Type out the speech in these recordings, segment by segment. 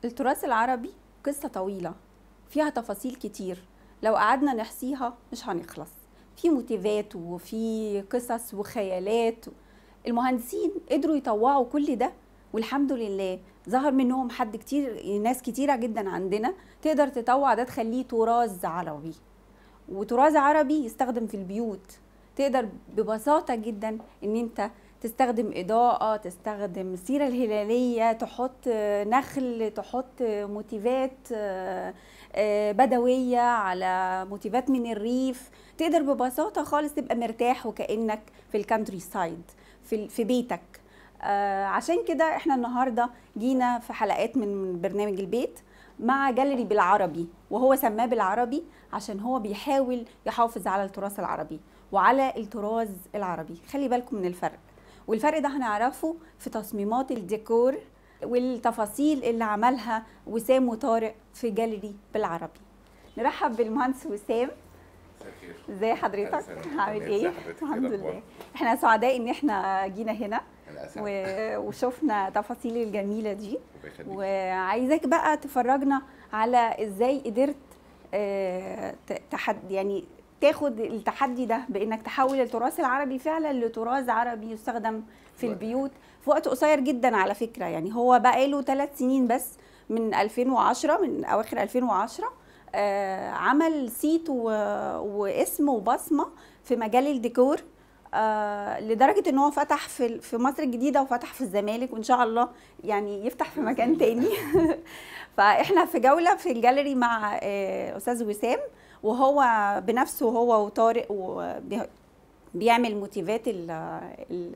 التراث العربي قصة طويلة فيها تفاصيل كتير لو قعدنا نحصيها مش هنخلص في موتيفات وفي قصص وخيالات المهندسين قدروا يطوعوا كل ده والحمد لله ظهر منهم حد كتير ناس كتيرة جدا عندنا تقدر تطوع ده تخليه تراث عربي وتراث عربي يستخدم في البيوت تقدر ببساطة جدا ان انت تستخدم إضاءة تستخدم السيرة الهلالية تحط نخل تحط موتيفات آه، آه، بدوية على موتيفات من الريف تقدر ببساطة خالص تبقى مرتاح وكأنك في الكانتري سايد في في بيتك آه، عشان كده احنا النهارده جينا في حلقات من برنامج البيت مع جاليري بالعربي وهو سماه بالعربي عشان هو بيحاول يحافظ على التراث العربي وعلى الطراز العربي خلي بالكم من الفرق والفرق ده هنعرفه في تصميمات الديكور والتفاصيل اللي عملها وسام وطارق في جاليري بالعربي نرحب بالمهندس وسام ازي حضرتك عامل ايه الحمد لله احنا سعداء ان احنا جينا هنا و... وشفنا تفاصيل الجميله دي وعايزاك بقى تفرجنا على ازاي قدرت آه، ت- تحد يعني تاخد التحدي ده بانك تحول التراث العربي فعلا لتراث عربي يستخدم في وقت. البيوت في وقت قصير جدا على فكره يعني هو بقى له ثلاث سنين بس من 2010 من اواخر 2010 آه عمل سيت و... واسم وبصمه في مجال الديكور آه لدرجه ان هو فتح في في مصر الجديده وفتح في الزمالك وان شاء الله يعني يفتح في مكان تاني فاحنا في جوله في الجاليري مع آه استاذ وسام وهو بنفسه هو وطارق وبي- بيعمل موتيفات ال ال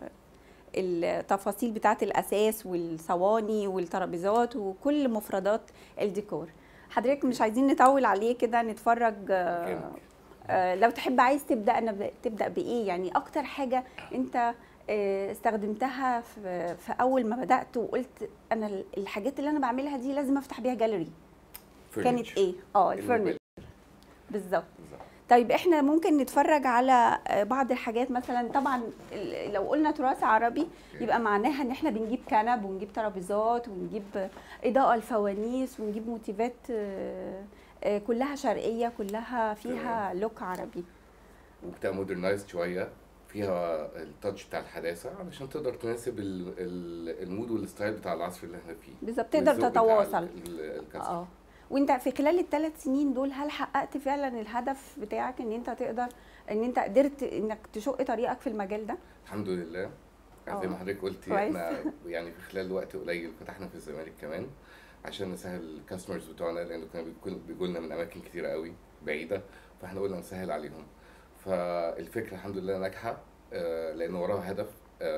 التفاصيل بتاعه الاساس والصواني والترابيزات وكل مفردات الديكور حضرتك مش عايزين نطول عليه كده نتفرج آه، مكانك. آه، لو تحب عايز تبدا نبدأ تبدا بايه يعني اكتر حاجه انت آه، استخدمتها في, في اول ما بدات وقلت انا ال- الحاجات اللي انا بعملها دي لازم افتح بيها جاليري كانت Furniture. ايه اه الموبايل. الفرنتشر بالظبط بالظبط. طيب احنا ممكن نتفرج على آه، بعض الحاجات مثلا طبعا ال- لو قلنا تراث عربي يبقى معناها ان احنا بنجيب كنب ونجيب ترابيزات ونجيب اضاءه الفوانيس ونجيب موتيفات آه، آه، كلها شرقيه كلها فيها لوك عربي وبتبقى مودرنايزد شويه فيها التاتش بتاع الحداثه علشان تقدر تناسب ال- ال- المود والستايل بتاع العصر اللي احنا فيه بالظبط تقدر والذوق بتاع تتواصل ال- ال- الكاستمر. اه وانت في خلال الثلاث سنين دول هل حققت فعلا الهدف بتاعك ان انت تقدر ان انت قدرت انك تشق طريقك في المجال ده الحمد لله يعني زي اه. ما حضرتك قلتي كويس. احنا يعني في خلال وقت قليل فتحنا في الزمالك كمان عشان نسهل الكاستمرز بتوعنا لان كانوا بيجوا لنا من اماكن كتيره قوي بعيده فاحنا قلنا نسهل عليهم فالفكره الحمد لله ناجحه آه، لان وراها هدف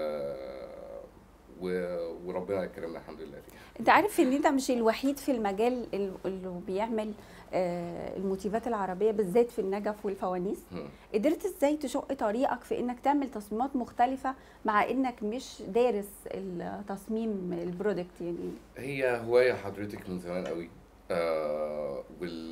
آه، و- وربنا كرمنا الحمد لله فيها انت عارف ان انت مش الوحيد في المجال ال- اللي بيعمل آه، الموتيفات العربيه بالذات في النجف والفوانيس هم. قدرت ازاي تشق طريقك في انك تعمل تصميمات مختلفه مع انك مش دارس التصميم البرودكت يعني هي هواية حضرتك من زمان قوي آه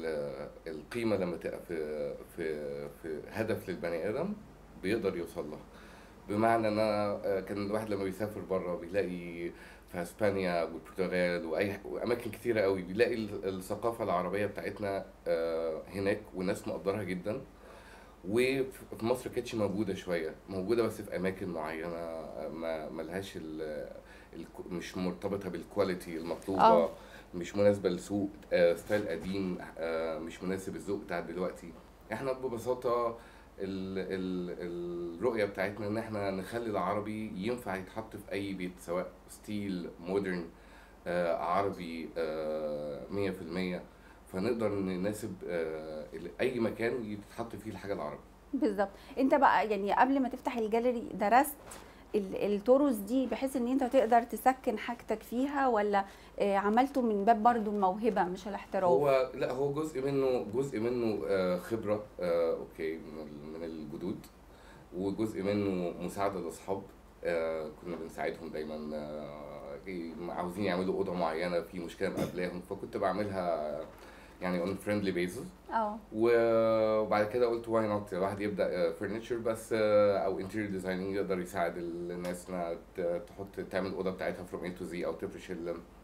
والقيمة لما تبقى في في في هدف للبني آدم بيقدر يوصل لها بمعنى ان انا آه، كان الواحد لما بيسافر بره بيلاقي في اسبانيا والبرتغال واي واماكن كتيره قوي بيلاقي ال- الثقافه العربيه بتاعتنا آه، هناك والناس مقدرها جدا وفي مصر كانتش موجوده شويه موجوده بس في اماكن معينه آه، ما ملهاش ال- الك- مش مرتبطه بالكواليتي المطلوبه آه. مش مناسبه لسوق آه، ستايل قديم آه، مش مناسب الذوق بتاع دلوقتي احنا ببساطه ال ال الرؤيه بتاعتنا ان احنا نخلي العربي ينفع يتحط في اي بيت سواء ستيل مودرن آه عربي آه 100% فنقدر نناسب آه ال- اي مكان يتحط فيه الحاجه العربي بالظبط انت بقى يعني قبل ما تفتح الجاليري درست ال- الطرز دي بحيث ان انت تقدر تسكن حاجتك فيها ولا آه، عملته من باب برضو الموهبه مش الاحتراف هو لا هو جزء منه جزء منه آه، خبره آه، اوكي من ال- من الجدود وجزء منه مساعده لاصحاب آه، كنا بنساعدهم دايما آه، إيه، عاوزين يعملوا اوضه معينه في مشكله مقابلاهم فكنت بعملها يعني اون فريندلي بيزس اه وبعد كده قلت واي نوت الواحد يبدا فرنتشر بس آه، او انتيريور ديزايننج يقدر يساعد الناس انها ت- تحط تعمل الاوضه بتاعتها فروم اي تو زي او تفرش ال-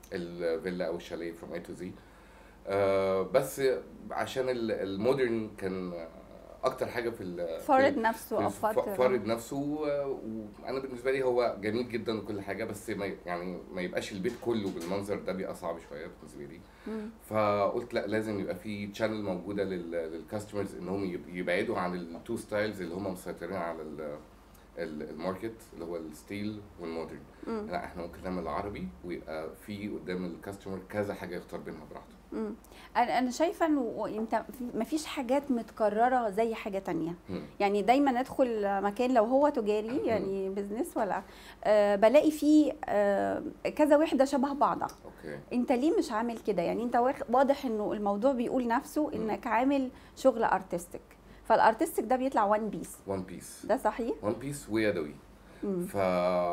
الفيلا او الشاليه فروم اي تو زي بس عشان ال- المودرن كان اكتر حاجه في ال- في فرض نفسه او ف- فتره فارض نفسه و- وانا بالنسبه لي هو جميل جدا وكل حاجه بس ما ي- يعني ما يبقاش البيت كله بالمنظر ده بيبقى صعب شويه بالنسبه لي مم. فقلت لا لازم يبقى في تشانل موجوده للكاستمرز انهم يب- يبعدوا عن التو ستايلز اللي هم مسيطرين على ال- ال- الماركت اللي هو الستيل والمودرن مم. لا احنا ممكن نعمل عربي ويبقى في قدام الكاستمر كذا حاجه يختار بينها براحته مم. انا أنا شايفه انه انت مفيش حاجات متكرره زي حاجه تانية مم. يعني دايما ادخل مكان لو هو تجاري يعني بزنس ولا آه بلاقي فيه آه كذا وحده شبه بعضها اوكي انت ليه مش عامل كده يعني انت واخ- واضح انه الموضوع بيقول نفسه انك عامل شغل ارتستيك فالارتستيك ده بيطلع وان بيس وان بيس ده صحيح وان بيس ويدوي مم. ف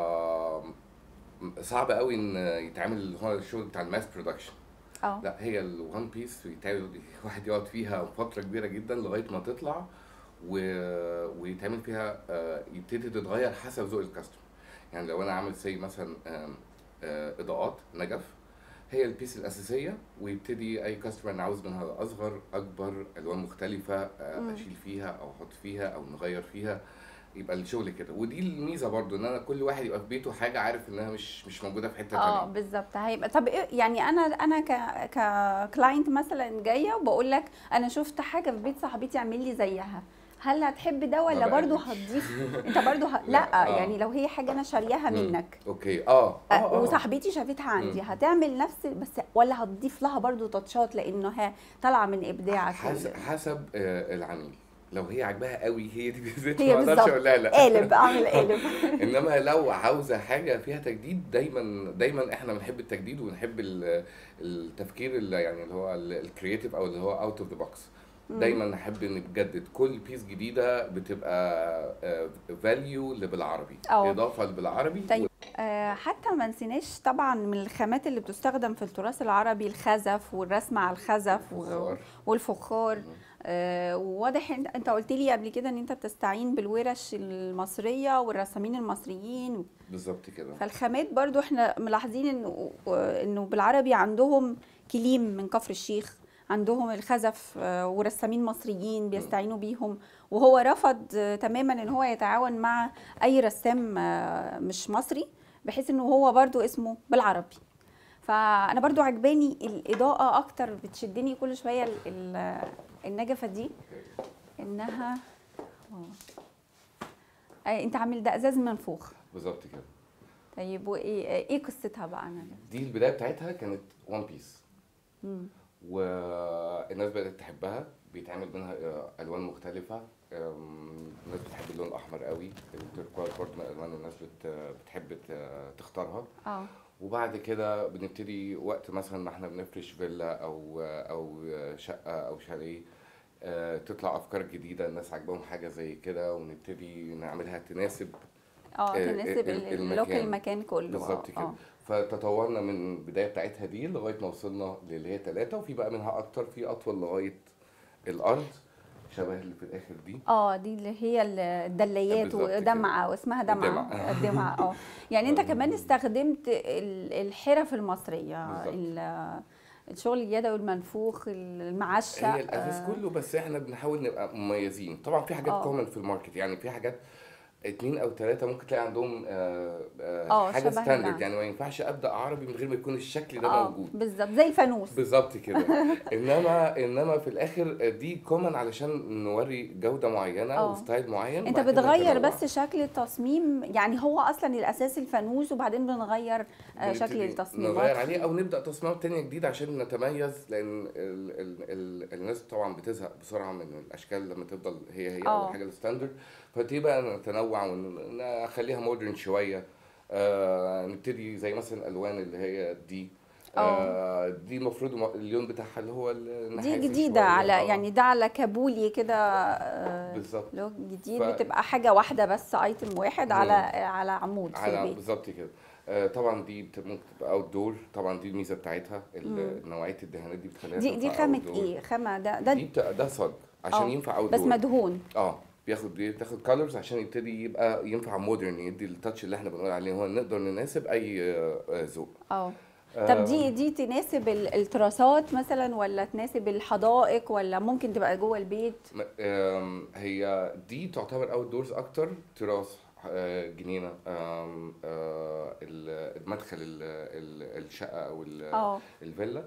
صعب قوي ان يتعمل اللي هو الشغل بتاع الماس برودكشن اه لا هي الوان بيس بيتعمل واحد يقعد فيها فتره كبيره جدا لغايه ما تطلع و... ويتعمل فيها آه، يبتدي تتغير حسب ذوق الكاستمر يعني لو انا عامل زي مثلا آم، آه، اضاءات نجف هي البيس الاساسيه ويبتدي اي كاستمر انا عاوز منها اصغر اكبر الوان مختلفه آه، مم. اشيل فيها او احط فيها او نغير فيها يبقى الشغل كده ودي الميزه برضو ان انا كل واحد يبقى في بيته حاجه عارف انها مش مش موجوده في حته اه تانية بالظبط هيبقى طب إيه يعني انا انا ك ككلاينت مثلا جايه وبقول لك انا شفت حاجه في بيت صاحبتي اعمل لي زيها هل هتحب ده ولا ما برضو بقلبش. هتضيف انت برضو ه... لا, لا، آه. يعني لو هي حاجه انا شارياها مم. منك اوكي اه اه, آه، آه. وصاحبتي شافتها عندي مم. هتعمل نفس بس ولا هتضيف لها برضو تاتشات لانها طالعه من ابداعك حسب حسب آه، العميل لو هي عاجباها قوي هي دي بالذات هي ما اقدرش بالظبط. اقول لها لا قالب اعمل قالب انما لو عاوزه حاجه فيها تجديد دايما دايما احنا بنحب التجديد ونحب ال- التفكير اللي يعني اللي هو الكرييتيف او اللي هو اوت اوف ذا بوكس دايما نحب نجدد كل بيس جديده بتبقى فاليو اللي بالعربي أه. اضافه اللي بالعربي طيب. آه، حتى ما نسيناش طبعا من الخامات اللي بتستخدم في التراث العربي الخزف والرسم على الخزف و- والفخار. والفخار آه، وواضح إن- انت قلت لي قبل كده ان انت بتستعين بالورش المصريه والرسامين المصريين بالظبط كده فالخامات برضو احنا ملاحظين انه انه بالعربي عندهم كليم من كفر الشيخ عندهم الخزف آه، ورسامين مصريين بيستعينوا بيهم وهو رفض آه، تماما ان هو يتعاون مع اي رسام آه، مش مصري بحيث انه هو برضو اسمه بالعربي فانا برضو عجباني الاضاءه اكتر بتشدني كل شويه ال- ال- النجفه دي انها آه. آه، انت عامل ده ازاز منفوخ بالظبط كده طيب وايه ايه قصتها بقى انا دي البدايه بتاعتها كانت وان بيس مم. والناس بدأت تحبها بيتعمل منها آه، ألوان مختلفة آم، الناس بتحب اللون الأحمر قوي التركواز برضه من الألوان الناس بت- بتحب ت- تختارها اه وبعد كده بنبتدي وقت مثلا ما احنا بنفرش فيلا أو أو شقة أو شاليه آه، تطلع أفكار جديدة الناس عاجباهم حاجة زي كده ونبتدي نعملها تناسب اه ال- تناسب ال- ال- اللوك المكان. المكان كله بالظبط آه، كده آه. فتطورنا من البدايه بتاعتها دي لغايه ما وصلنا للي هي ثلاثه وفي بقى منها اكتر في اطول لغايه الارض شبه اللي في الاخر دي اه دي اللي هي الدليات بالظبط كده. ودمعه واسمها دمعه الدمعة. الدمعه اه يعني انت كمان استخدمت ال- الحرف المصريه بالظبط. ال- الشغل اليدوي المنفوخ المعشق هي الاساس آه، كله بس احنا بنحاول نبقى مميزين طبعا في حاجات آه. كومن في الماركت يعني في حاجات اتنين او ثلاثه ممكن تلاقي عندهم آه آه، آه حاجه شبه اللي ستاندرد عندي. يعني ما ينفعش ابدا عربي من غير ما يكون الشكل ده اه موجود بالظبط زي الفانوس بالظبط كده انما انما في الاخر دي كومن علشان نوري جوده معينه آه. وستايل معين انت وبعد كده بتغير نتنوع. بس شكل التصميم يعني هو اصلا الاساس الفانوس وبعدين بنغير آه، شكل بنبتدي التصميمات نغير عليه او نبدا تصميمات تانية جديده عشان نتميز لان ال ال ال الناس طبعا بتزهق بسرعه من الاشكال لما تفضل هي هي آه. او الحاجه الستاندرد فتبقى نتنوع ونخليها مودرن شويه آه نبتدي زي مثلا الالوان اللي هي دي آه دي المفروض م- اللون بتاعها اللي هو دي النحاسي جديدة شوية. على آه، يعني ده على كابولي كده آه، بالظبط لو جديد ف- بتبقى حاجة واحدة بس ايتم واحد مم. على على عمود في على البيت بالظبط كده آه طبعا دي بت- ممكن تبقى اوت دور طبعا دي الميزه بتاعتها ال- مم. نوعيه الدهانات دي بتخليها دي دي تنفع خامة outdoor. ايه؟ خامة ده دي ده بتبقى ده صاج عشان آه، ينفع اوت بس دور مدهون اه بياخد بتاخد كالرز عشان يبتدي يبقى ينفع مودرن يدي التاتش اللي احنا بنقول عليه هو نقدر نناسب اي آه، آه، ذوق اه طب دي دي تناسب ال- التراثات مثلا ولا تناسب الحدائق ولا ممكن تبقى جوه البيت م- آم، هي دي تعتبر اوت دورز اكتر تراث آه، جنينه آم، آه، ال- المدخل ال- ال- الشقه او ال- اه الفيلا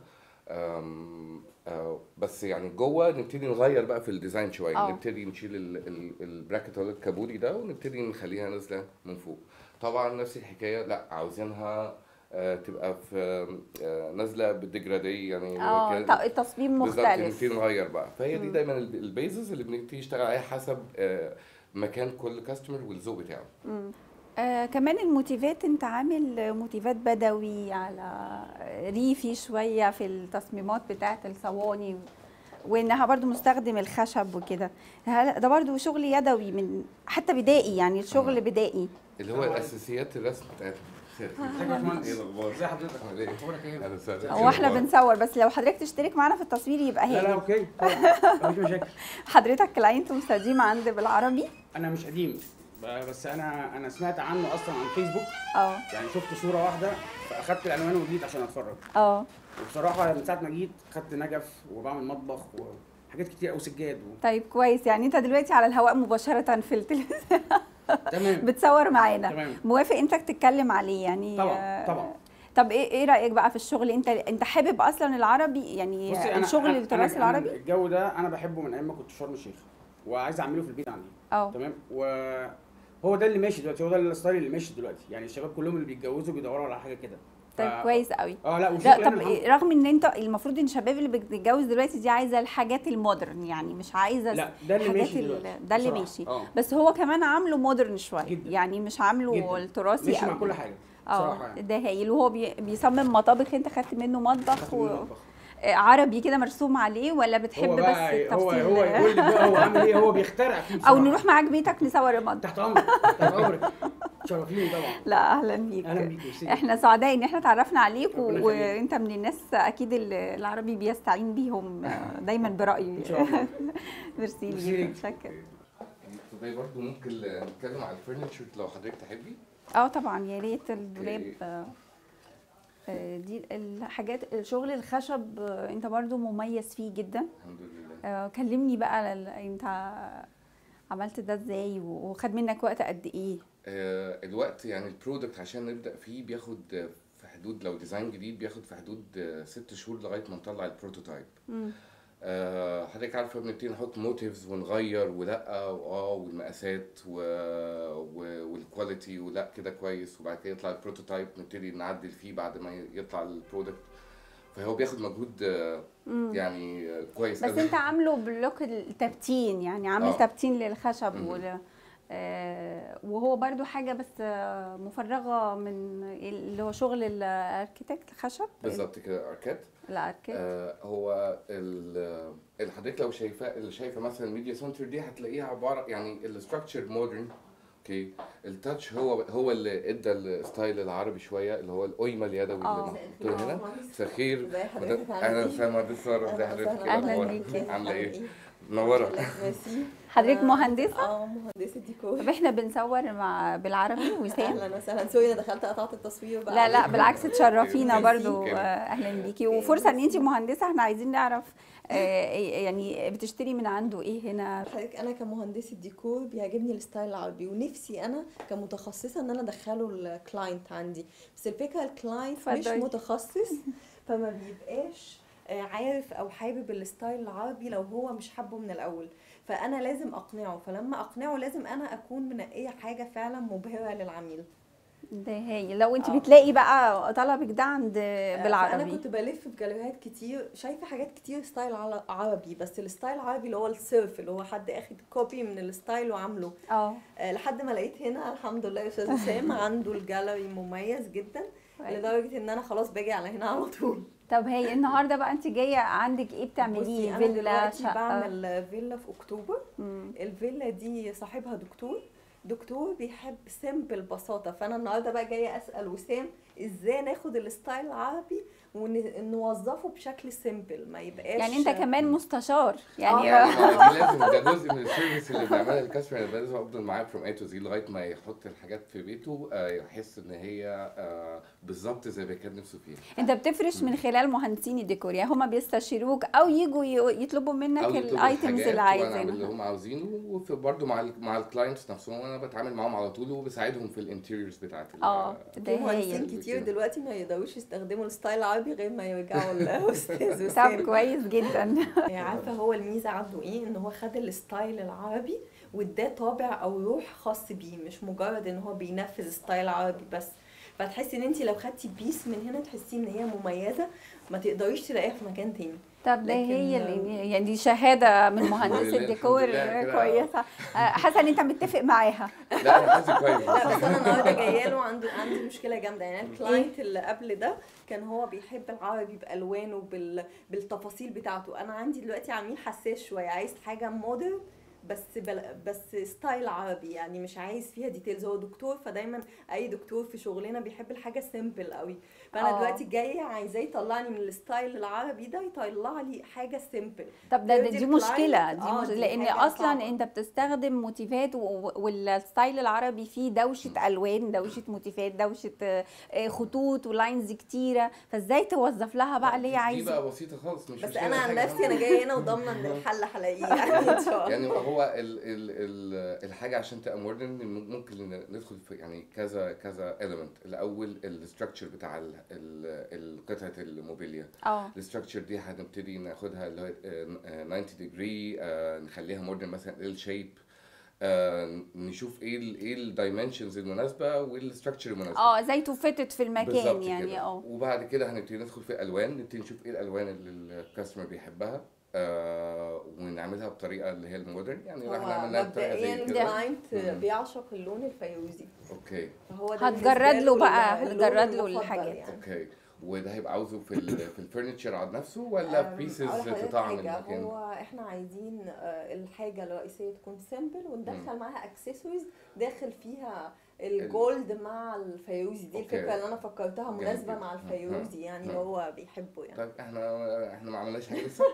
آم، آه، بس يعني جوه نبتدي نغير بقى في الديزاين شويه آه. نبتدي نشيل ال- ال- البراكت اللي الكابوري ده ونبتدي نخليها نازله من فوق طبعا نفس الحكايه لا عاوزينها آه، تبقى في آه، نازله بالديجرادي يعني اه كده- ط- التصميم بالظبط مختلف نبتدي نغير بقى فهي دي مم. دايما الب- البيزز اللي بنبتدي نشتغل عليها حسب آه، مكان كل كاستمر والذوق بتاعه مم. آه كمان الموتيفات انت عامل موتيفات بدوي على ريفي شوية في التصميمات بتاعة الصواني وانها برضو مستخدم الخشب وكده هل- ده برضو شغل يدوي من حتى بدائي يعني الشغل آه. بدائي اللي هو الاساسيات الرسم بتاعتها ازيك يا باشمهندس؟ ايه الاخبار؟ ازي حضرتك؟ عامل ايه؟ اخبارك ايه؟ اهلا وسهلا هو احنا بنصور بس لو حضرتك تشترك معانا في التصوير يبقى لا لا هايل اوكي طبعا مفيش مشاكل حضرتك كلاينت مستديم عند بالعربي انا مش قديم ب- بس انا انا سمعت عنه اصلا عن فيسبوك اه يعني شفت صوره واحده فاخدت العنوان وجيت عشان اتفرج اه وبصراحه من ساعه ما جيت خدت نجف وبعمل مطبخ وحاجات كتير قوي سجاد و... طيب كويس يعني انت دلوقتي على الهواء مباشرة في التلفزيون تمام بتصور معانا تمام موافق انت تتكلم عليه يعني طبعاً، آه، طبعاً. طب ايه ايه رايك بقى في الشغل انت انت حابب اصلا العربي يعني بصي انا الشغل أنا- التراث أنا- العربي أنا الجو ده انا بحبه من ايام ما كنت في شرم الشيخ وعايز اعمله في البيت عندي اه تمام وهو ده اللي ماشي دلوقتي هو ده الستايل اللي ماشي دلوقتي يعني الشباب كلهم اللي بيتجوزوا بيدوروا على حاجه كده طيب ف- كويس قوي اه لا لا وشغل طب أنا إيه- رغم ان انت المفروض ان الشباب اللي بتتجوز دلوقتي دي عايزه الحاجات المودرن يعني مش عايزه لا ده اللي الحاجات ماشي ال- دلوقتي ده اللي بصراحة. ماشي اه بس هو كمان عامله مودرن شويه جداً. يعني مش عامله جداً. التراثي ماشي مع قوي. كل حاجه اه بصراحه يعني ده هايل وهو بي- بيصمم مطابخ انت خدت منه مطبخ خدت و... منه مطبخ. آه، عربي كده مرسوم عليه ولا بتحب هو بس بقى هو التفصيل هو يقول لي بقى هو عامل ايه هو بيخترع فيه او بصراحة. نروح معاك بيتك نصور المطبخ تحت امرك تحت امرك شرفيني طبعا لا اهلا بيك اهلا بيك ميرسي احنا سعداء ان احنا اتعرفنا عليك و... ربنا يخليك. وانت من الناس اكيد اللي العربي بيستعين بيهم آه، دايما برايه ان شاء الله ميرسي ميرسي ليك ليك. متشكر طيب برضه ممكن نتكلم على الفرنتشر لو حضرتك تحبي اه طبعا يا ريت الدولاب أوكي. آه، آه، دي الحاجات شغل الخشب آه، انت برضو مميز فيه جدا الحمد لله آه، كلمني بقى ال- انت عملت ده ازاي وخد منك وقت قد ايه آه، الوقت يعني البرودكت عشان نبدا فيه بياخد آه، في حدود لو ديزاين جديد بياخد في حدود آه، ست شهور لغايه ما نطلع البروتوتايب مم. آه، حضرتك عارفه بنبتدي نحط موتيفز ونغير ولا واه والمقاسات و... و... والكواليتي ولا كده كويس وبعد كده يطلع البروتوتايب نبتدي نعدل فيه بعد ما يطلع البرودكت فهو بياخد مجهود آه، مم. يعني آه، كويس بس أوي. انت عامله بلوك التبتين يعني عامل آه. تبتين للخشب مم. وال آه، وهو برضو حاجة بس آه، مفرغة من اللي هو شغل الاركيتكت الخشب بالظبط كده اركات الاركيتكت آه هو ال- اللي حضرتك لو شايفاه اللي شايفه مثلا الميديا سنتر دي هتلاقيها عباره يعني الاستراكشر مودرن اوكي التاتش هو هو اللي ادى الستايل العربي شويه اللي هو القيمه اليدوي اللي آه. محطوط هنا مساء الخير ازي حضرتك عامل اهلا ايه؟ وسهلا مهندس ساره ازي أهلا حضرتك وسهلا. إيه أهلا الأخبار؟ بيكي. عامله ايه؟ منوره ميرسي حضرتك أنا- مهندسة اه مهندسة ديكور طب احنا بنصور مع بالعربي وسام اهلا وسهلا سوري انا دخلت قطعت التصوير بقى لا لا بالعكس تشرفينا ميرسي. برضو أوكي. آه، اهلا بيكي وفرصه ان انت مهندسه احنا عايزين نعرف آه، يعني بتشتري من عنده ايه هنا حضرتك انا كمهندسة ديكور بيعجبني الستايل العربي ونفسي انا كمتخصصة ان انا ادخله الكلاينت عندي بس الفكرة الكلاينت مش اتفضلي. متخصص فما بيبقاش آه، عارف او حابب الستايل العربي لو هو مش حابه من الاول فانا لازم اقنعه فلما اقنعه لازم انا اكون منقيه حاجه فعلا مبهره للعميل ده هايل لو انت آه. بتلاقي بقى طلبك ده عند انا بالعربي كنت بلف في جاليريات كتير شايفه حاجات كتير ستايل عل- عربي بس الستايل العربي اللي هو السيرف اللي هو حد اخد كوبي من الستايل وعامله اه آه، لحد ما لقيت هنا الحمد لله استاذ وسام عنده الجاليري مميز جدا كويس. لدرجه ان انا خلاص باجي على هنا على طول طب هي النهارده بقى انت جايه عندك ايه بصي بتعمليه انا فيلا دلوقتي شقه بعمل فيلا في اكتوبر مم. الفيلا دي صاحبها دكتور دكتور بيحب سيمبل بساطه فانا النهارده بقى جايه اسال وسام ازاي ناخد الستايل العربي ونوظفه بشكل سيمبل ما يبقاش يعني انت كمان مستشار يعني آه. ما دي لازم ده جزء من السيرفيس اللي بنعملها للكاستمر يبقى لازم افضل معاه فروم اي تو زي لغايه ما يحط الحاجات في بيته آه، يحس ان هي آه، بالظبط زي ما كان نفسه فيها انت بتفرش من خلال مهندسين الديكور يعني هما بيستشيروك او يجوا ي- يطلبوا منك او يطلبوا الايتمز الحاجات اللي وانا اعمل اللي عايزينها هم عاوزينه وبرده مع ال مع الكلاينتس نفسهم انا بتعامل معاهم على طول وبساعدهم في الانتيريورز بتاعت ال- اه في ده مهندسين هايل كتير كده. دلوقتي ما يقدروش يستخدموا الستايل العربي غير ما يرجعوا الاستاذ طب وسام كويس جدا يعني عارفه هو الميزه عنده ايه ان هو خد الستايل العربي واداه طابع او روح خاص بيه مش مجرد ان هو بينفذ ستايل عربي بس فتحسي ان انت لو خدتي بيس من هنا تحسي ان هي مميزه ما تقدريش تلاقيها في مكان تاني طب ده لكن- هي اللي يعني دي شهاده من مهندس الحمد لله، الديكور الحمد لله كده. كويسه آه، حاسه ان انت متفق معاها لا انا حاسس كويس لا بس انا النهارده جايه له عندي عندي مشكله جامده يعني الكلاينت اللي قبل ده كان هو بيحب العربي بالوانه بال... بالتفاصيل بتاعته انا عندي دلوقتي عميل حساس شويه عايز حاجه مودرن بس بل... بس ستايل عربي يعني مش عايز فيها ديتيلز هو دكتور فدايما اي دكتور في شغلنا بيحب الحاجه سيمبل قوي فانا آه. دلوقتي جايه عايزاه يطلعني من الستايل العربي ده يطلع لي حاجه سيمبل طب ده, ده دي دي الكلاينت، مشكله دي آه، مش... دي لان حاجة اصلا صعبة. انت بتستخدم موتيفات و- و- والستايل العربي فيه دوشه الوان دوشه موتيفات دوشه آه، آه، خطوط ولاينز كتيره فازاي توظف لها بقى اللي هي دي عايزه بقى بسيطه خالص مش بس مشكلة، انا عن حاجة نفسي انا جايه هنا وضامنه ان الحل هلاقيه يعني ان شاء الله يعني هو ال ال ال الحاجه عشان تبقى مودرن ممكن ندخل في يعني كذا كذا element الاول الاستراكشر بتاع ال- ال- قطعه الموبيليا اه الاستراكشر دي هنبتدي ناخدها اللي هو آه، 90 ديجري نخليها مودرن مثلا ال شيب نشوف ايه ال ايه الدايمنشنز المناسبه والاستراكشر المناسبه اه زي توفتت في المكان بالظبط يعني كده. اه وبعد كده هنبتدي ندخل في الالوان نبتدي نشوف ايه الالوان اللي الكاستمر بيحبها آه ونعملها بطريقه اللي هي المودرن يعني هو احنا عملناها بطريقه مبدئيا زي كده الكلاينت مم. بيعشق اللون الفيروزي اوكي فهو ده هتجرد بالنسبة له بقى، اللون هتجرد له المفضل الحاجات. يعني. اوكي وده هيبقى عاوزه في ال في الفرنتشر على نفسه ولا في أم، بيسز أقول لحضرتك تطعم حاجة، المكان هو احنا عايزين آه، الحاجه الرئيسيه تكون سيمبل وندخل معاها اكسسوارز داخل فيها الجولد مع الفيروزي دي أوكي. الفكره اللي انا فكرتها جميل مناسبه جدا. مع الفيروزي يعني اللي نعم. هو بيحبه يعني طيب احنا احنا ما عملناش حاجه لسه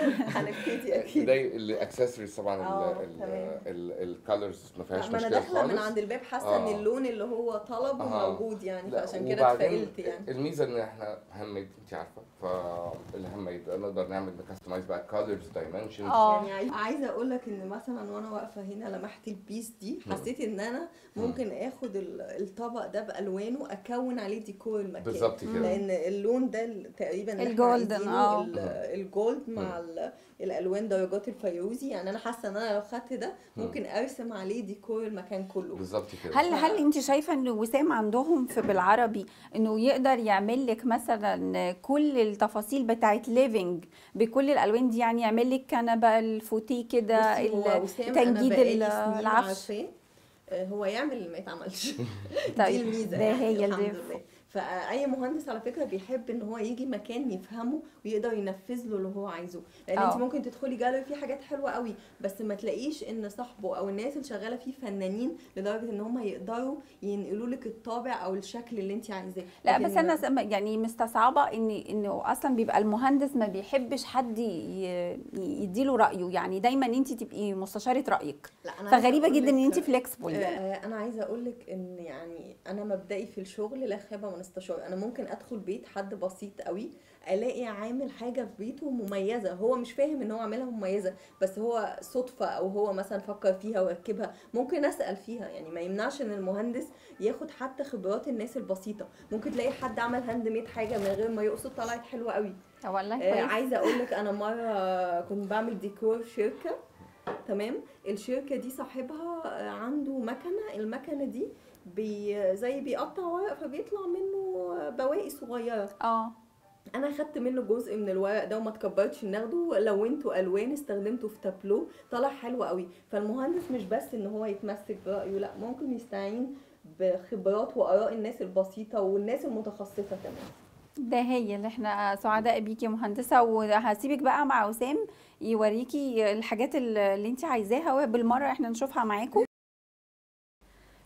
هنبتدي اكيد ده الاكسسوارز طبعا آه، تمام. الكالرز ما فيهاش ما انا مشكله داخله من خالص عند الباب حاسه آه. ان اللون اللي هو طلبه آه. موجود يعني لا، فعشان كده وبعدين اتفائلت يعني الميزه ان احنا هاند ميد انت عارفه فالهاند ميد نقدر نعمل كاستمايز بقى كالرز دايمنشنز اه يعني عايز- عايزه اقول لك ان مثلا وانا واقفه هنا لمحت البيس دي مم. حسيت ان انا ممكن اخد ال- الطبق ده بالوانه اكون عليه ديكور المكان بالظبط كده لان اللون ده ال- تقريبا اللي احنا الجولدن، عايزينه آه. ال- الجولد مع ال- الالوان درجات الفيروزي يعني انا حاسه ان انا لو خدت ده ممكن ارسم عليه ديكور المكان كله بالظبط كده هل هل انت شايفه ان وسام عندهم في بالعربي انه يقدر يعمل لك مثلا كل التفاصيل بتاعت ليفنج بكل الالوان دي يعني يعمل لك كنبه الفوتيه كده بصي، هو ال- وسام أنا تنجيد بقالي ال- سنين العفش عارفاه. آه، هو يعمل اللي ما يتعملش دي طيب الميزه ده يعني هي الحمد اللي لله فاي مهندس على فكره بيحب ان هو يجي مكان يفهمه ويقدر ينفذ له اللي هو عايزه لان آه. انت ممكن تدخلي جاليري فيه حاجات حلوه قوي بس ما تلاقيش ان صاحبه او الناس اللي شغاله فيه فنانين لدرجه ان هم يقدروا ينقلوا لك الطابع او الشكل اللي انت عايزاه لا لكن- بس انا سم- يعني مستصعبه ان انه اصلا بيبقى المهندس ما بيحبش حد ي- يديله رايه يعني دايما انت تبقي مستشاره رايك لا أنا عايزة فغريبه أقول جدا ان لك- انت فليكسبل يعني آه، انا عايزه اقول لك ان يعني انا مبدئي في الشغل لا خيبه من استشار انا ممكن ادخل بيت حد بسيط قوي الاقي عامل حاجه في بيته مميزه هو مش فاهم ان هو عاملها مميزه بس هو صدفه او هو مثلا فكر فيها وركبها ممكن اسال فيها يعني ما يمنعش ان المهندس ياخد حتى خبرات الناس البسيطه ممكن تلاقي حد عمل هاند ميد حاجه من غير ما يقصد طلعت حلوه قوي والله آه، كويس عايزه اقول لك انا مره كنت بعمل ديكور شركه تمام الشركه دي صاحبها آه، عنده مكنه المكنه دي بي زي بيقطع ورق فبيطلع منه بواقي صغيره اه انا خدت منه جزء من الورق ده وما تكبرتش ناخده لونته الوان استخدمته في تابلو طلع حلو قوي فالمهندس مش بس ان هو يتمسك برايه لا ممكن يستعين بخبرات واراء الناس البسيطه والناس المتخصصه كمان ده هي اللي احنا سعداء بيكي يا مهندسه وهسيبك بقى مع وسام يوريكي الحاجات اللي انت عايزاها وبالمره احنا نشوفها معاكم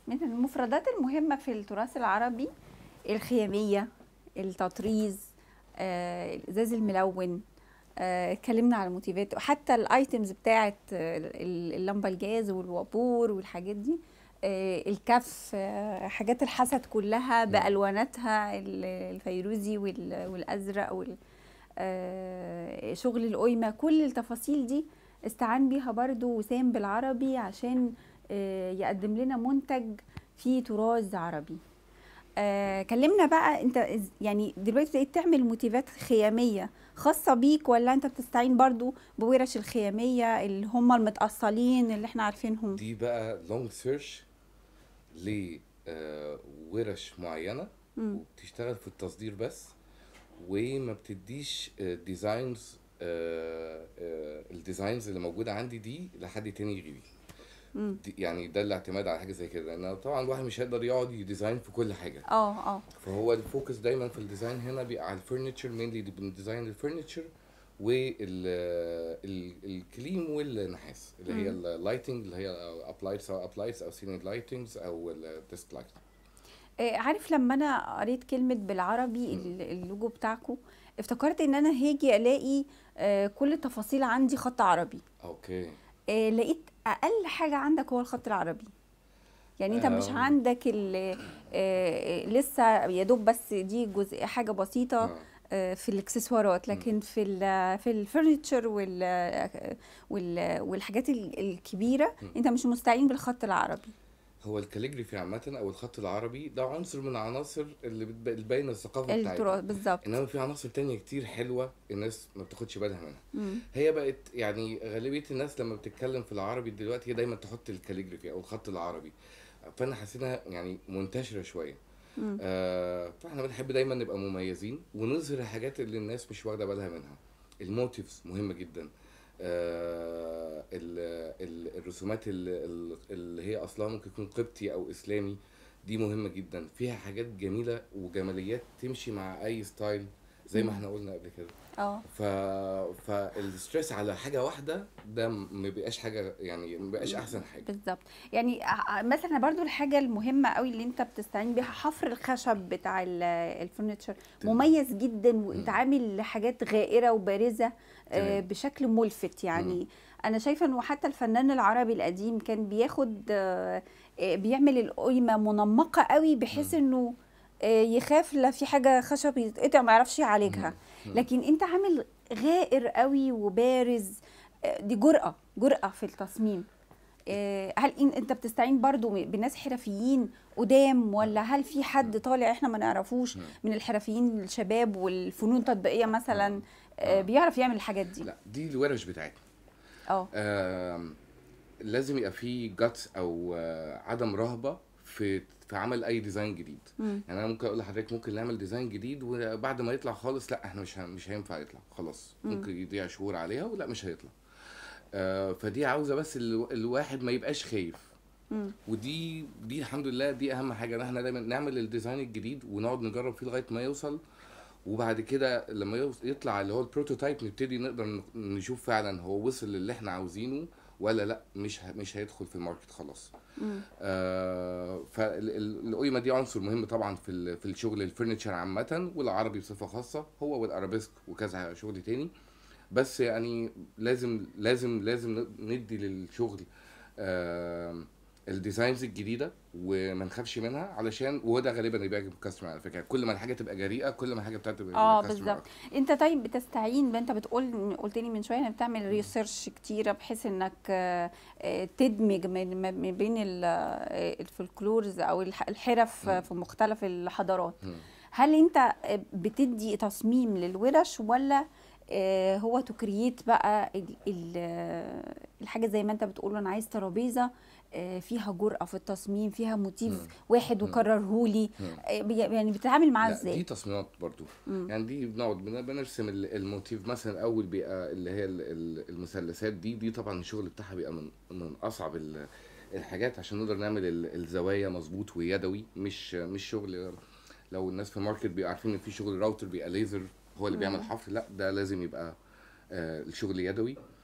من المفردات المهمة في التراث العربي الخيامية التطريز آه، الإزاز الملون آه، اتكلمنا على الموتيفات وحتى الايتمز بتاعت آه، ال- اللمبة الجاز والوابور والحاجات دي آه، الكف آه، حاجات الحسد كلها بألواناتها ال- الفيروزي وال- والأزرق وال آه، شغل القيمة كل التفاصيل دي استعان بيها برضو وسام بالعربي عشان آه، يقدم لنا منتج فيه تراث عربي آه، كلمنا بقى انت إز- يعني دلوقتي بقيت تعمل موتيفات خياميه خاصه بيك ولا انت بتستعين برضو بورش الخياميه اللي هم المتاصلين اللي احنا عارفينهم دي بقى لونج سيرش لورش معينه مم. وبتشتغل في التصدير بس وما بتديش ديزاينز الديزاينز اللي موجوده عندي دي لحد تاني غيري مم. دي يعني ده الاعتماد على حاجه زي كده لان طبعا الواحد مش هيقدر يقعد يديزاين في كل حاجه اه اه فهو الفوكس دايما في الديزاين هنا بيبقى على الفurniture مينلي بنديزاين الفurniture والكليم والنحاس اللي هي مم. اللايتنج اللي هي ابلايد سواء ابلايدز او سيلينج لايتنجز او الديسك لايت آه، عارف لما انا قريت كلمه بالعربي ال- اللوجو بتاعكم افتكرت ان انا هاجي الاقي آه، كل التفاصيل عندي خط عربي اوكي آه، لقيت اقل حاجه عندك هو الخط العربي يعني انت مش آم. عندك ال- آه، لسه يا دوب بس دي جزء حاجه بسيطه آه. آه، في الاكسسوارات لكن في ال في الفurniture وال وال والحاجات ال- الكبيره مم. انت مش مستعين بالخط العربي هو الكاليجرافي عامة أو الخط العربي ده عنصر من عناصر اللي بتب- اللي باينة الثقافة التراث بتاعتنا بالظبط إنما في عناصر تانية كتير حلوة الناس ما بتاخدش بالها منها مم. هي بقت يعني غالبية الناس لما بتتكلم في العربي دلوقتي هي دايما تحط الكاليجرافي أو الخط العربي فأنا حسيتها يعني منتشرة شوية مم. آه فاحنا بنحب دايما نبقى مميزين ونظهر الحاجات اللي الناس مش واخدة بالها منها الموتيفز مهمة جدا آه ال- ال- الرسومات ال- ال- اللي هي اصلها ممكن يكون قبطي او اسلامي دي مهمة جدا فيها حاجات جميلة وجماليات تمشي مع اي ستايل زي ما مم. احنا قلنا قبل كده اه ف فالستريس على حاجة واحدة ده ما بيبقاش حاجة يعني ما بيبقاش احسن حاجة بالظبط يعني ع- مثلا برضو الحاجه المهمه قوي اللي انت بتستعين بيها حفر الخشب بتاع ال- الفurniture تمام. مميز جدا وانت مم. عامل حاجات غائره وبارزه آه، تمام. بشكل ملفت يعني انا شايفه انه حتى الفنان العربي القديم كان بياخد آه، آه، بيعمل القيمه منمقه قوي بحيث مم. انه آه، يخاف لا في حاجه خشب يتقطع ما يعرفش يعالجها مم. لكن انت عامل غائر قوي وبارز آه، دي جرأة جرأة في التصميم آه، هل إن انت بتستعين برضو بناس حرفيين قدام ولا هل في حد طالع احنا ما نعرفوش مم. من الحرفيين الشباب والفنون التطبيقية مثلا آه، آه. بيعرف يعمل الحاجات دي لا دي الورش بتاعتنا اه آم، لازم يبقى في جاتس او آه، عدم رهبه في في عمل اي ديزاين جديد مم. يعني انا ممكن اقول لحضرتك ممكن نعمل ديزاين جديد وبعد ما يطلع خالص لا احنا مش ه- مش هينفع يطلع خلاص مم. ممكن يضيع شهور عليها ولا مش هيطلع آه، فدي عاوزه بس ال- الواحد ما يبقاش خايف مم. ودي دي الحمد لله دي اهم حاجه ان احنا دايما نعمل الديزاين الجديد ونقعد نجرب فيه لغايه ما يوصل وبعد كده لما يوص- يطلع اللي هو البروتوتايب نبتدي نقدر ن- نشوف فعلا هو وصل للي احنا عاوزينه ولا لا مش ه- مش هيدخل في الماركت خلاص مم. آه فالقيمه دي عنصر مهم طبعا في ال- في الشغل الفurniture عامه والعربي بصفه خاصه هو والارابيسك وكذا شغل تاني بس يعني لازم لازم لازم ندي للشغل آه الديزاينز الجديده وما نخافش منها علشان وده غالبا اللي بيعجب الكاستمر على فكره كل ما الحاجه تبقى جريئه كل ما الحاجه بتاعتك تبقى اه الكاستمر بالظبط أكتر. انت طيب بتستعين انت بتقول قلت لي من شويه انك بتعمل ريسيرش كتيره بحيث انك آه، آه، تدمج من ما- ما بين ال- آه، الفولكلورز او الح- الحرف مم. في مختلف الحضارات مم. هل انت آه، بتدي تصميم للورش ولا آه، هو تكريت بقى ال- ال- آه، الحاجه زي ما انت بتقول انا عايز ترابيزه آه، فيها جرأة في التصميم فيها موتيف مم. واحد مم. وكررهولي مم. آه، بي- يعني بتتعامل معاه لا دي ازاي؟ تصميمات برضو مم. يعني دي بنقعد بن- بنرسم ال- الموتيف مثلا الاول بيبقى اللي هي ال- ال- المثلثات دي دي طبعا الشغل بتاعها بيبقى من من اصعب ال- الحاجات عشان نقدر نعمل ال- الزوايا مظبوط ويدوي مش مش شغل لو الناس في الماركت بيبقى عارفين ان في شغل راوتر بيبقى ليزر هو اللي بيعمل مم. حفر لا ده لازم يبقى آه، الشغل يدوي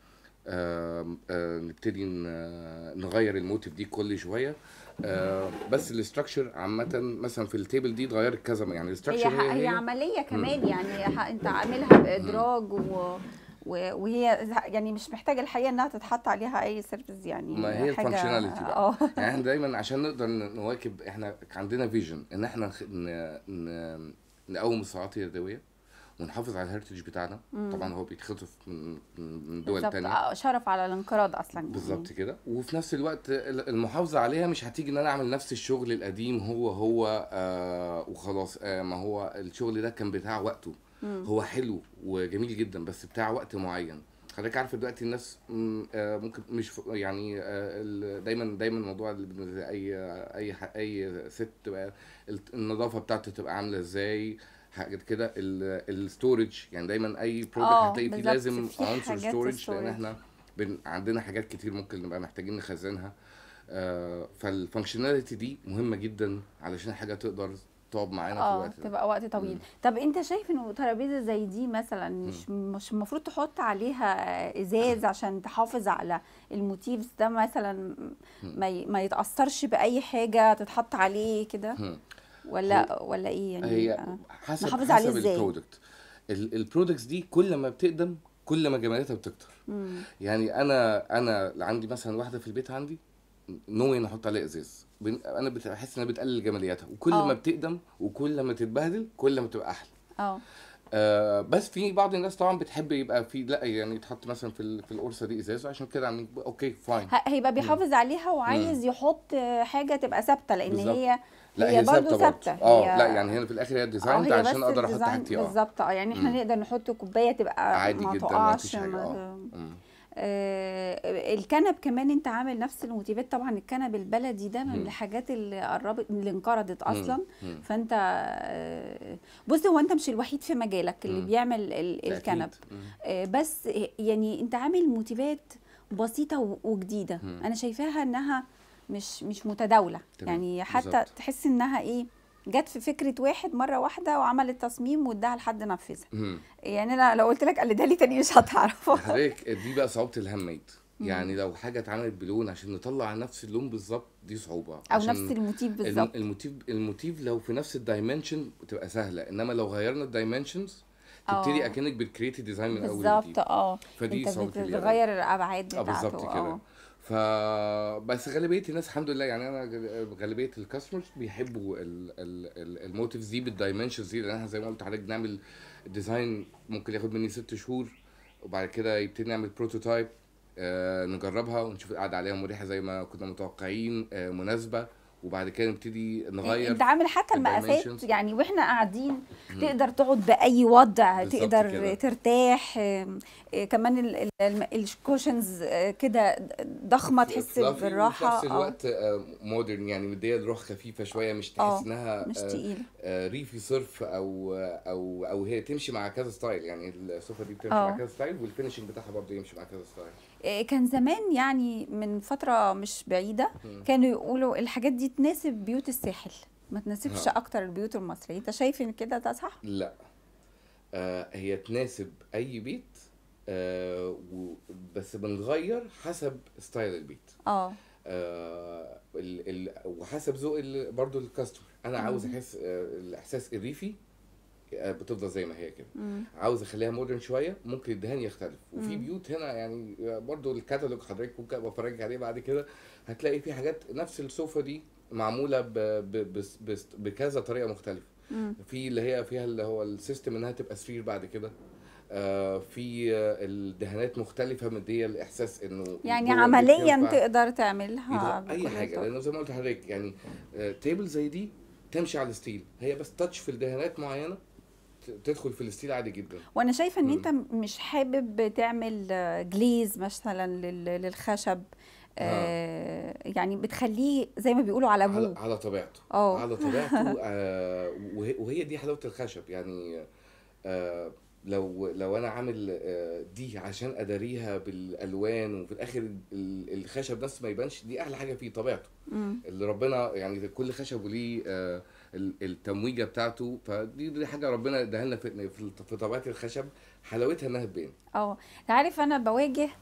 آم، آه، نبتدي ن- نغير الموتيف دي كل شويه آه، بس الاستراكشر عامه مثلا في التيبل دي اتغيرت كذا يعني هي الاستراكشر ح- هي, هي هي عمليه كمان يعني ح- انت عاملها بادراج و و- وهي يعني مش محتاجه الحقيقه انها تتحط عليها اي سيرفيس يعني ما هي حاجة- الفانكشناليتي بقى. اه يعني احنا دايما عشان نقدر ن- نواكب احنا عندنا فيجن ان احنا نخ- ن- ن- نقوم الصناعات اليدويه ونحافظ على الهeritage بتاعنا طبعا هو بيتخطف من من دول بالظبط تانية آه، شرف على الانقراض اصلا يعني. بالظبط كده وفي نفس الوقت ال- المحافظه عليها مش هتيجي ان انا اعمل نفس الشغل القديم هو هو آه وخلاص آه ما هو الشغل ده كان بتاع وقته هو حلو وجميل جدا بس بتاع وقت معين حضرتك عارفه دلوقتي الناس مم، آه، ممكن مش ف- يعني آه، ال- دايما دايما الموضوع اللي بالنسبة اي اي ح- اي ست تبقى ال- النظافه بتاعته تبقى عامله ازاي حاجات كده الستورج يعني دايما اي برودكت آه، هتلاقي فيه بالظبط، لازم في عنصر حاجات ستورج لان storage. احنا بن عندنا حاجات كتير ممكن نبقى محتاجين نخزنها آه فالفانكشناليتي دي مهمه جدا علشان الحاجه تقدر تقعد معانا في اه الوقت ده تبقى وقت طويل مم. طب انت شايف انه ترابيزه زي دي مثلا مش مش المفروض تحط عليها ازاز عشان تحافظ على الموتيفز ده مثلا ما ي- ما يتاثرش باي حاجه تتحط عليه كده مم. ولا ولا ايه يعني هي آه. حسب نحافظ عليه حسب إزاي؟ البرودكت البرودكتس دي كل ما بتقدم كل ما جمالتها بتكتر مم. يعني انا انا عندي مثلا واحده في البيت عندي نوي ان احط عليها ازاز بن- انا بت- بحس انها بتقلل جمالياتها وكل آه. ما بتقدم وكل ما تتبهدل كل ما تبقى احلى اه آه بس في بعض الناس طبعا بتحب يبقى في لا يعني تحط مثلا في ال- في القرصه دي ازاز عشان كده عاملين اوكي فاين ه- هيبقى بيحافظ عليها وعايز يحط حاجه تبقى ثابته لان بالظبط. هي لا هي هي برضه ثابته ثابته برضه اه هي- لا يعني هنا في الاخر هي اه ديزايند هي بس عشان اقدر احط الديزاين تحتي اه بالظبط اه يعني احنا مم. نقدر نحط كوبايه تبقى عادي ما جدا ما تقعش فيش حاجه ما اه ت- مم. آه، الكنب كمان انت عامل نفس الموتيفات طبعا الكنب البلدي ده من مم. الحاجات اللي قربت اللي انقرضت اصلا مم. فانت آه، بص هو انت مش الوحيد في مجالك اللي مم. بيعمل ال- أكيد. الكنب مم. آه، بس يعني انت عامل موتيفات بسيطه و- وجديده مم. انا شايفاها انها مش مش متداوله تمام، يعني حتى بالظبط. تحس انها ايه جت في فكره واحد مره واحده وعمل التصميم واداها لحد نفذها مم. يعني انا لو قلت لك قلدها لي تاني مش هتعرفها حضرتك دي بقى صعوبه الهاند ميد يعني لو حاجه اتعملت بلون عشان نطلع نفس اللون بالظبط دي صعوبه او عشان نفس الموتيف الم- بالظبط الموتيف الموتيف لو في نفس الدايمنشن بتبقى سهله انما لو غيرنا الدايمنشنز آه. تبتدي اكنك بتكريتي ديزاين من اول بالظبط وجديد اه فدي انت صعوبه اليد. بتغير الابعاد اه بتاعته بالظبط كده اه ف بس غالبيه الناس الحمد لله يعني انا غالبيه الكاستمرز بيحبوا الموتيفز دي بالدايمنشنز دي لان احنا زي ما قلت لحضرتك بنعمل ديزاين ممكن ياخد مني ست شهور وبعد كده يبتدي نعمل بروتوتايب آه نجربها ونشوف القعده عليها مريحه زي ما كنا متوقعين آه مناسبه وبعد كده نبتدي نغير انت عامل حتى المقاسات الdimensions. يعني واحنا قاعدين تقدر تقعد باي وضع بالظبط تقدر كده. ترتاح آم، آه، كمان ال- ال- الم- الكوشنز آه، كده ضخمه تحس fluffy وفي بالراحه نفس اه الوقت مودرن يعني مديه الروح خفيفه شويه مش آه، تحس انها مش آه، تقيله آه، ريفي صرف او او او هي تمشي مع كذا ستايل يعني الصوفه دي بتمشي آه. مع كذا ستايل والفينشنج بتاعها برضه يمشي مع كذا ستايل آه، كان زمان يعني من فتره مش بعيده مم. كانوا يقولوا الحاجات دي تناسب بيوت الساحل ما تناسبش ها. اكتر البيوت المصريه انت شايف ان كده ده صح لا آه هي تناسب اي بيت آه و- بس بنغير حسب ستايل البيت اه آه ال ال وحسب ذوق ال- برضو الكاستمر انا عاوز مم. احس آه الاحساس الريفي آه بتفضل زي ما هي كده مم. عاوز اخليها مودرن شويه ممكن الدهان يختلف وفي مم. بيوت هنا يعني برضو الكتالوج حضرتك ممكن ابقى افرجك عليه بعد كده هتلاقي في حاجات نفس الصوفه دي معموله ب ب بس- بس- بكذا طريقه مختلفه مم. في اللي هي فيها اللي هو السيستم انها تبقى سرير بعد كده آه في آه، الدهانات مختلفه مديه الاحساس انه يعني جوه البيت عمليا ينفع تقدر تعملها يدغ- اي بكل حاجه الطرق. لانه زي ما قلت لحضرتك يعني آه، تيبل زي دي تمشي على الستيل هي بس تاتش في الدهانات معينه ت- تدخل في الستيل عادي جدا وانا شايفه ان مم. انت مش حابب تعمل آه، جليز مثلا لل- للخشب آه يعني بتخليه زي ما بيقولوا على على, ابوه على طبيعته اه على طبيعته آه وهي, وهي دي حلاوه الخشب يعني آه لو لو انا عامل آه دي عشان اداريها بالالوان وفي الاخر ال- الخشب نفسه ما يبانش دي احلى حاجه فيه طبيعته مم. اللي ربنا يعني كل خشب وليه آه ال- التمويجه بتاعته فدي دي حاجه ربنا اداها لنا في في في طبيعه الخشب حلاوتها انها تبان اه انت عارف انا بواجه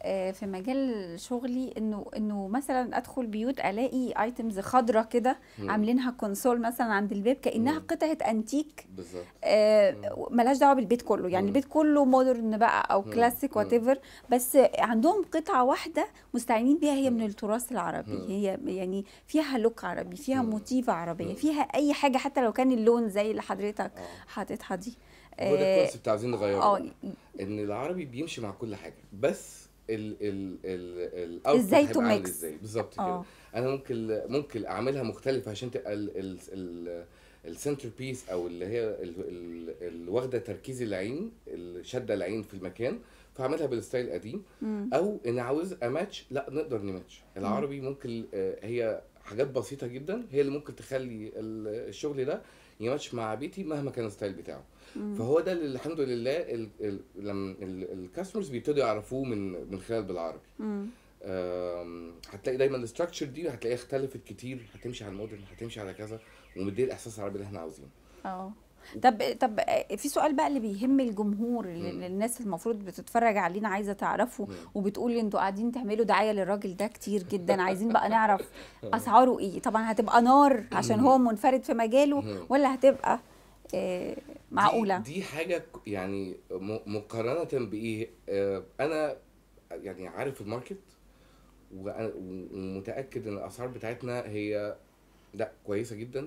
آه، في مجال شغلي انه انه مثلا ادخل بيوت الاقي ايتمز خضرة كده مم. عاملينها كونسول مثلا عند الباب كانها مم. قطعه انتيك بالظبط آه، ملهاش دعوه بالبيت كله يعني مم. البيت كله مودرن بقى او مم. كلاسيك مم. وات بس عندهم قطعه واحده مستعينين بيها هي من مم. التراث العربي مم. هي يعني فيها لوك عربي فيها مم. موتيفه عربيه مم. فيها اي حاجه حتى لو كان اللون زي اللي حضرتك اه حاططها دي هو ده اه الكونسيبت عايزين نغيره آه، بقى. ان العربي بيمشي مع كل حاجه بس ال ال ال ال إزاي output to هيبقى عامل mix. ازاي بالظبط كده اه انا ممكن ممكن اعملها مختلفه عشان تبقى ال ال ال السنتر بيس او اللي هي ال- ال- اللي واخده تركيز العين اللي شاده العين في المكان فاعملها بالستايل القديم مم. او ان عاوز اماتش لا نقدر نماتش العربي ممكن آه، هي حاجات بسيطه جدا هي اللي ممكن تخلي ال- الشغل ده يماتش مع بيتي مهما كان الستايل بتاعه مم. فهو ده اللي الحمد لله ال- ال- لما الكاستمرز بيبتدوا يعرفوه من من خلال بالعربي مم. آم، هتلاقي دايما الاستراكشر دي هتلاقيها اختلفت كتير هتمشي على المودرن هتمشي على كذا ومديه الاحساس العربي اللي احنا عاوزينه اه طب طب آه، في سؤال بقى اللي بيهم الجمهور اللي مم. اللي الناس المفروض بتتفرج علينا عايزه تعرفه مم. وبتقول انتوا قاعدين تعملوا دعايه للراجل ده كتير جدا عايزين بقى نعرف اسعاره ايه طبعا هتبقى نار عشان هو منفرد في مجاله مم. ولا هتبقى آه، معقوله دي, دي حاجه ك- يعني م- مقارنه بايه آه، انا يعني عارف الماركت وأنا- ومتاكد ان الاسعار بتاعتنا هي لا كويسه جدا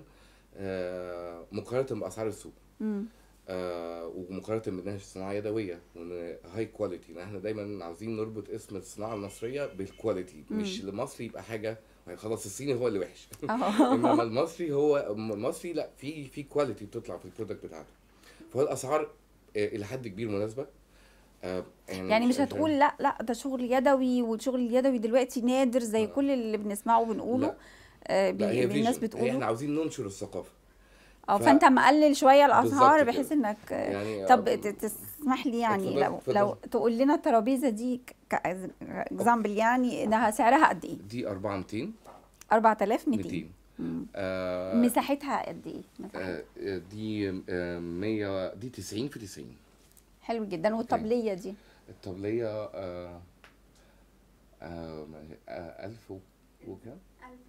آه، مقارنه باسعار السوق مم. آه ومقارنه بانها صناعه يدويه وان هاي كواليتي احنا دايما عاوزين نربط اسم الصناعه المصريه بالكواليتي مم. مش المصري يبقى حاجه خلاص الصيني هو اللي وحش اه انما المصري هو المصري لا في في كواليتي بتطلع في البرودكت بتاعته فهو الاسعار آه، الى حد كبير مناسبه آه، يعني مش هتقول لا لا ده شغل يدوي والشغل اليدوي دلوقتي نادر زي لا. كل اللي بنسمعه وبنقوله لا. آه، لا بي- هي الناس فيجن هي بتقوله احنا عاوزين ننشر الثقافه اه ف- فانت مقلل شويه الاسعار بالظبط بحيث كده. انك آه، يعني طب آه، ت- تسمح لي يعني اتفضل، لو اتفضل. لو تقول لنا الترابيزه دي كاكزامبل يعني انها سعرها قد ايه؟ دي 4200 4200 200 مم. آه مساحتها قد ايه؟ مساحتها آه، دي آه، 100 دي 90 في 90 حلو جدا والطبليه دي الطبلية آه آه آه، ألف و- وكام؟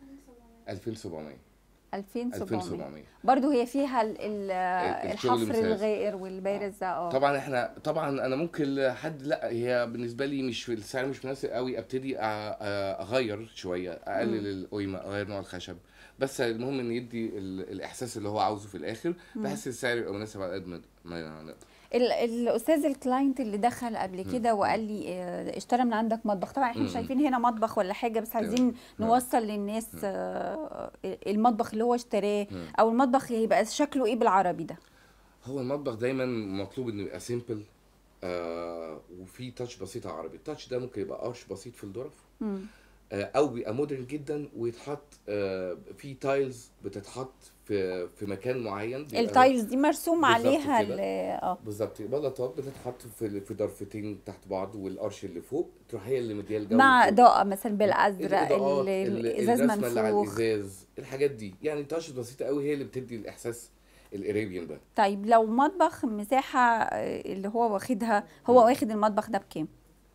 2700 2700 2700 برضو هي فيها ال- ال- الشغل الحفر المساس. الغائر والبارز ده اه طبعا احنا طبعا انا ممكن حد لا هي بالنسبه لي مش السعر مش مناسب قوي ابتدي أ- أ- اغير شويه اقلل القيمه اغير نوع الخشب بس المهم ان يدي ال- الاحساس اللي هو عاوزه في الاخر بحس السعر يبقى مناسب على قد ما ما نقدر ال- الاستاذ الكلاينت اللي دخل قبل كده وقال لي آه، اشترى من عندك مطبخ طبعا احنا مش مم. شايفين هنا مطبخ ولا حاجه بس عايزين مم. نوصل للناس آه، المطبخ اللي هو اشتراه مم. او المطبخ هيبقى شكله ايه بالعربي ده هو المطبخ دايما مطلوب انه يبقى سيمبل آه وفي تاتش بسيط عربي التاتش ده ممكن يبقى قرش بسيط في الظرف مم. آه، او بيبقى مودرن جدا ويتحط آه، في تايلز بتتحط في في مكان معين بيبقى- التايلز دي مرسوم بالظبط عليها كده. ال- اه بالظبط يبقى بلاطات بتتحط في في ضرفتين تحت بعض والقرش اللي فوق تروح هي اللي مديها الجو مع فوق. اضاءه مثلا بالازرق الإضاءات، ال- ال- الازاز الرسمه اللي على منفوخ الازاز الحاجات دي يعني تاتش بسيطه قوي هي اللي بتدي الاحساس الاريبيان ده طيب لو مطبخ مساحه آه، اللي هو واخدها هو واخد المطبخ ده بكام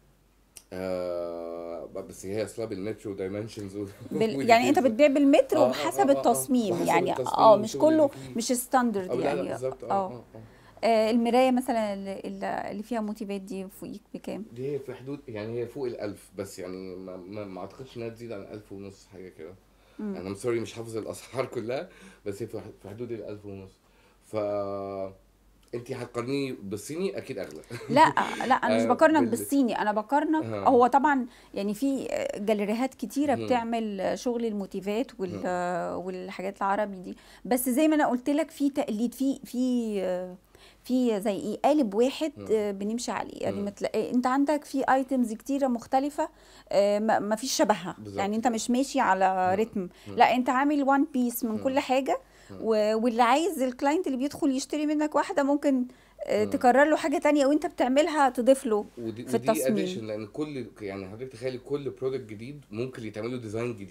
آه بس هي اصلا بالمترو دايمنشنز بال... يعني انت بتبيع بالمتر آه، آه، وبحسب آه، آه، التصميم وحسب يعني التصميم اه مش والشغل اللي كله فيه. مش ستاندرد اه لا لا يعني بالظبط اه اه اه اه آه، المرايه مثلا اللي, اللي اللي فيها موتيفات دي فوقيك بكام دي هي في حدود يعني هي فوق الألف بس يعني ما, ما, ما اعتقدش انها تزيد عن ألف ونص حاجة كده مم. انا سوري مش حافظ الاسعار كلها بس هي في في حدود الألف ونص ف انت هتقارنيه بالصيني اكيد اغلى لا لا انا مش آه، بقارنك بال- بالصيني انا بقارنك آه. هو طبعا يعني في جاليريهات كتيره مم. بتعمل شغل الموتيفات وال والحاجات العربي دي بس زي ما انا قلت لك في تقليد في في في زي ايه قالب واحد مم. آه، بنمشي عليه يعني مم. ما تلاقي انت عندك في ايتمز كتيره مختلفه آه، ما ما فيش شبهها بالظبط يعني انت مش ماشي على مم. رتم مم. لا انت عامل وان بيس من مم. كل حاجه مم. و- واللي عايز الكلاينت اللي بيدخل يشتري منك واحده ممكن آه، مم. تكرر له حاجه تانية وانت بتعملها تضيف له ودي في ودي التصميم. اديشن لان كل يعني حضرتك تخيلي كل برودكت جديد ممكن يتعمل له ديزاين جديد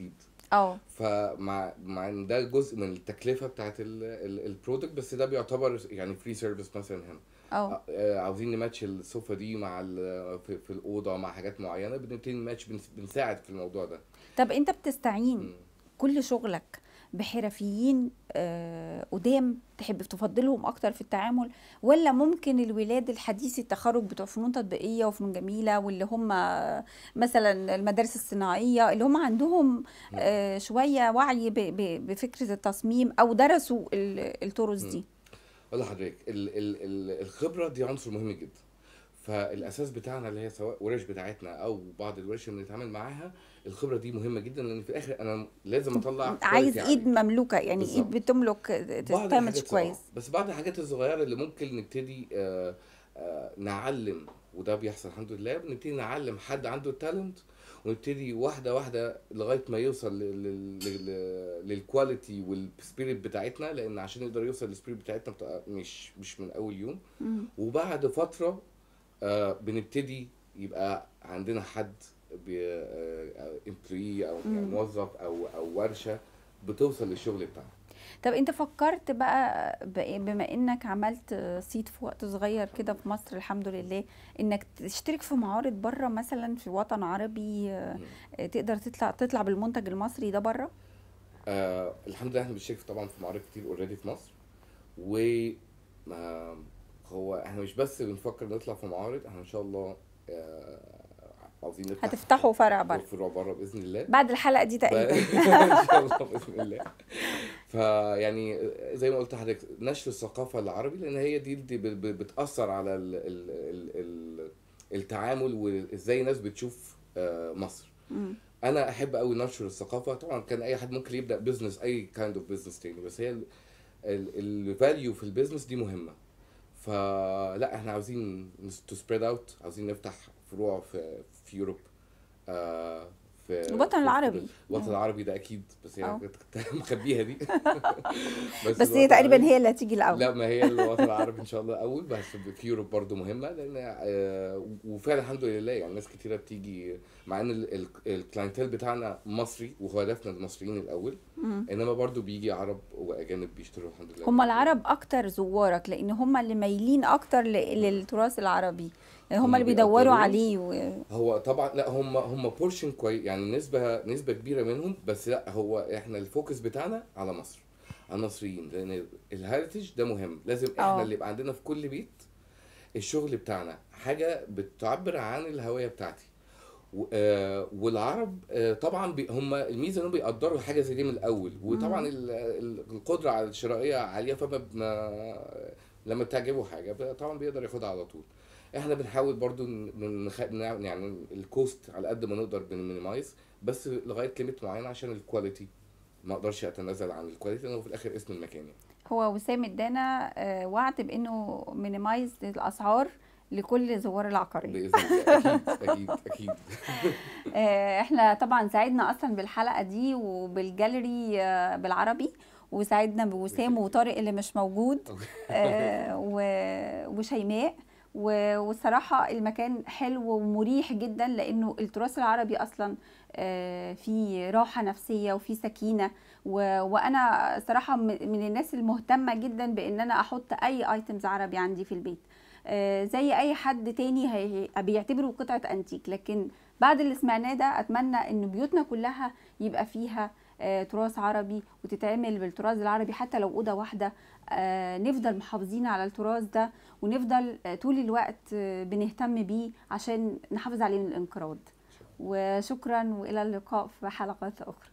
اه فمع مع ان ده جزء من التكلفه بتاعت البرودكت بس ده بيعتبر يعني فري سيرفيس مثلا هنا اه آه، عاوزين نماتش الصوفه دي مع ال- في, في الاوضه مع حاجات معينه بنبتدي نماتش بنس- بنساعد في الموضوع ده طب انت بتستعين مم. كل شغلك بحرفيين آه، قدام تحب تفضلهم اكتر في التعامل ولا ممكن الولاد الحديث التخرج بتوع فنون تطبيقيه وفنون جميله واللي هم مثلا المدارس الصناعيه اللي هم عندهم آه، شويه وعي ب- ب- بفكره التصميم او درسوا ال- الطرز دي والله حضرتك ال ال ال الخبره دي عنصر مهم جدا فالاساس بتاعنا اللي هي سواء ورش بتاعتنا او بعض الورش اللي بنتعامل معاها الخبره دي مهمه جدا لان في الاخر انا لازم اطلع عايز quality ايد عالي. مملوكه يعني بالظبط. ايد بتملك بعض تعمل الحاجات كويس آه، بس بعض الحاجات الصغيره اللي ممكن نبتدي آه، آه، نعلم وده بيحصل الحمد لله بنبتدي نعلم حد عنده التالنت ونبتدي واحده واحده لغايه ما يوصل لل- لل- لل- للكواليتي والسبيريت بتاعتنا لان عشان يقدر يوصل للسبيريت بتاعتنا بتبقى مش مش من اول يوم مم. وبعد فتره آه، بنبتدي يبقى عندنا حد امبلوي او يعني مم. موظف او او ورشه بتوصل للشغل بتاعها طب انت فكرت بقى ب- بما انك عملت صيت في وقت صغير كده في مصر الحمد لله انك تشترك في معارض بره مثلا في وطن عربي آه، تقدر تطلع تطلع بالمنتج المصري ده بره آه الحمد لله احنا بنشترك طبعا في معارض كتير اوريدي في مصر و ما هو احنا مش بس بنفكر نطلع في معارض احنا ان شاء الله آه عاوزين نفتح هتفتحوا فرع بره فروع بره باذن الله بعد الحلقه دي تقريبا ان شاء الله باذن الله فيعني زي ما قلت لحضرتك نشر الثقافه العربي لان هي دي اللي ب- ب- بتاثر على ال ال ال ال التعامل وازاي الناس بتشوف آه، مصر مم. انا احب قوي نشر الثقافه طبعا كان اي حد ممكن يبدا بزنس اي كايند اوف بزنس تاني بس هي الفاليو في البيزنس دي مهمه فلا احنا عاوزين تو سبريد اوت عاوزين نفتح فروع في في يوروب آه في الوطن في- العربي. الوطن العربي ده اكيد بس أه. يعني كنت مخبيها دي بس الوطن هي تقريبا العربي- هي اللي هتيجي الاول لا ما هي الوطن العربي ان شاء الله اول بس في يوروب برضو مهمه لان آه، وفعلا الحمد لله يعني ناس كتيره بتيجي مع ان ال- ال- الكلاينتيل بتاعنا مصري وهو هدفنا المصريين الاول مم. انما برضو بيجي عرب واجانب بيشتروا الحمد لله هم العرب اكتر زوارك لان هم اللي مايلين اكتر ل- للتراث العربي يعني هم هم اللي بيدوروا بيقدروه. عليه و... هو طبعا لا هم هم بورشن كويس يعني نسبه نسبه كبيره منهم بس لا هو احنا الفوكس بتاعنا على مصر على المصريين لان الهeritage ده مهم لازم احنا آه. اللي يبقى عندنا في كل بيت الشغل بتاعنا حاجه بتعبر عن الهويه بتاعتي و- آه، والعرب آه، طبعا بي هم الميزه انهم بيقدروا حاجه زي دي من الاول وطبعا ال- ال- القدره على الشرائيه عاليه فما ما- لما بتعجبه حاجه ب- طبعا بيقدر ياخدها على طول احنا بنحاول برضو ن- نخ... نعمل- يعني الكوست على قد ما نقدر بنمينيمايز بس لغايه ليميت معين عشان الكواليتي ما اقدرش اتنازل عن الكواليتي لانه في الاخر اسم المكان يعني هو وسام ادانا آه، وعد بانه مينيمايز الاسعار لكل زوار العقاريه باذن الله اكيد اكيد اكيد آه، احنا طبعا سعدنا اصلا بالحلقه دي وبالجاليري آه، بالعربي وسعدنا بوسام وطارق اللي مش موجود آه، و- وشيماء و- والصراحه المكان حلو ومريح جدا لانه التراث العربي اصلا آه، فيه راحه نفسيه وفيه سكينه و- وانا صراحه م- من الناس المهتمه جدا بان انا احط اي ايتمز عربي عندي في البيت آه، زي اي حد تاني هي- بيعتبره قطعه انتيك لكن بعد اللي سمعناه ده اتمنى ان بيوتنا كلها يبقى فيها آه، تراث عربي وتتعمل بالتراث العربي حتى لو اوضه واحده آه، نفضل محافظين على التراث ده ونفضل آه، طول الوقت آه، بنهتم بيه عشان نحافظ عليه من الانقراض وشكرا والى اللقاء في حلقات اخرى